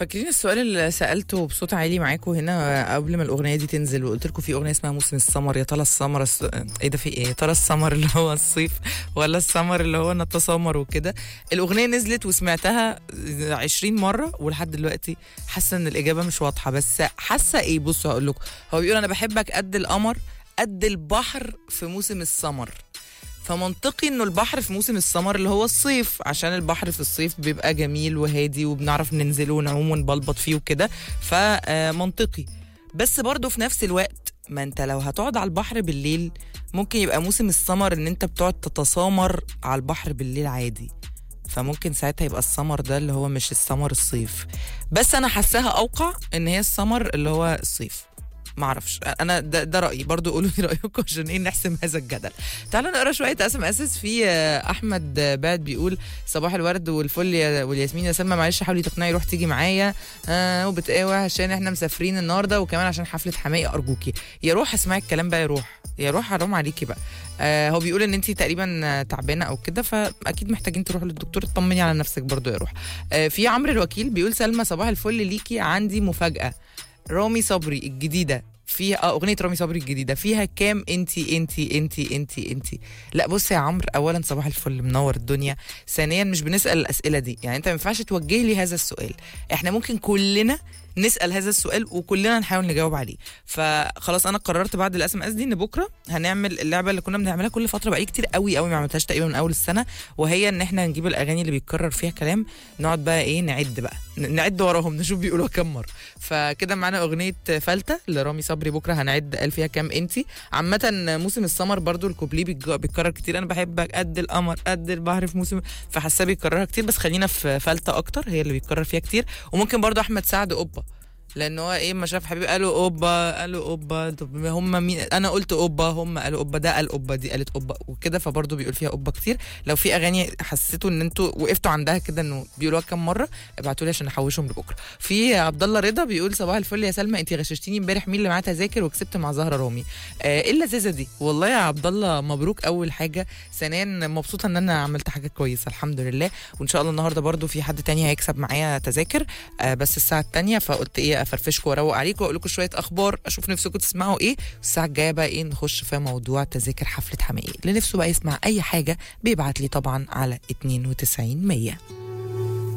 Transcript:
فاكرين السؤال اللي سالته بصوت عالي معاكم هنا قبل ما الاغنيه دي تنزل وقلت لكم في اغنيه اسمها موسم السمر يا ترى السمر الس... ايه ده في ايه يا ترى السمر اللي هو الصيف ولا السمر اللي هو نتسامر وكده الاغنيه نزلت وسمعتها 20 مره ولحد دلوقتي حاسه ان الاجابه مش واضحه بس حاسه ايه بصوا هقول لكم هو بيقول انا بحبك قد القمر قد البحر في موسم السمر فمنطقي انه البحر في موسم السمر اللي هو الصيف عشان البحر في الصيف بيبقى جميل وهادي وبنعرف ننزل ونعوم ونبلبط فيه وكده فمنطقي بس برضه في نفس الوقت ما انت لو هتقعد على البحر بالليل ممكن يبقى موسم السمر ان انت بتقعد تتسامر على البحر بالليل عادي فممكن ساعتها يبقى السمر ده اللي هو مش السمر الصيف بس انا حاساها اوقع ان هي السمر اللي هو الصيف ما اعرفش انا ده, ده رايي برضو قولوا لي رايكم عشان ايه نحسم هذا الجدل تعالوا نقرا شويه اس ام اس في آه، احمد آه، بعد بيقول صباح الورد والفل يا والياسمين يا سلمى معلش حاولي تقنعي روح تيجي معايا آه وبتقاوى عشان احنا مسافرين النهارده وكمان عشان حفله حماقي ارجوكي يا روح اسمعي الكلام بقى يا روح يا روح حرام عليكي بقى آه هو بيقول ان انت تقريبا آه، تعبانه او كده فاكيد محتاجين تروحوا للدكتور تطمني على نفسك برضو يا روح آه في عمرو الوكيل بيقول سلمى صباح الفل ليكي عندي مفاجاه رامي صبري الجديده فيها اه اغنيه رامي صبري الجديده فيها كام انتي انتي انتي انتي انتي لا بص يا عمرو اولا صباح الفل منور الدنيا ثانيا مش بنسال الاسئله دي يعني انت ما ينفعش توجه لي هذا السؤال احنا ممكن كلنا نسال هذا السؤال وكلنا نحاول نجاوب عليه فخلاص انا قررت بعد الاس ام اس دي ان بكره هنعمل اللعبه اللي كنا بنعملها كل فتره بقالي كتير قوي قوي ما عملتهاش تقريبا من اول السنه وهي ان احنا نجيب الاغاني اللي بيتكرر فيها كلام نقعد بقى ايه نعد بقى ن- نعد وراهم نشوف بيقولوا كام مره فكده معانا اغنيه فلتة لرامي صبري بكره هنعد قال فيها كام انتي عامه موسم السمر برضو الكوبليه بيتج- بيتكرر كتير انا بحبك قد القمر قد البحر في موسم فحاساه بيكررها كتير بس خلينا في فلتة اكتر هي اللي بيتكرر فيها كتير وممكن برضو احمد سعد اوبا لان هو ايه ما شاف حبيبي قالوا اوبا قالوا اوبا طب هم مين انا قلت اوبا هم قالوا اوبا ده قال اوبا دي قالت اوبا وكده فبرضه بيقول فيها اوبا كتير لو في اغاني حسيتوا ان انتوا وقفتوا عندها كده انه بيقولوها كام مره ابعتوا لي عشان احوشهم لبكره في عبد الله رضا بيقول صباح الفل يا سلمى انت غششتيني امبارح مين اللي معاه تذاكر وكسبت مع زهره رامي آه ايه اللذيذه دي والله يا عبد الله مبروك اول حاجه ثانيا مبسوطه ان انا عملت حاجه كويسه الحمد لله وان شاء الله النهارده برضو في حد تاني هيكسب معايا تذاكر آه بس الساعه التانية فقلت ايه افرفشكم واروق عليكم واقول لكم شويه اخبار اشوف نفسكم تسمعوا ايه الساعه الجايه بقى ايه نخش في موضوع تذاكر حفله حماقي اللي نفسه بقى يسمع اي حاجه بيبعت لي طبعا على 92 100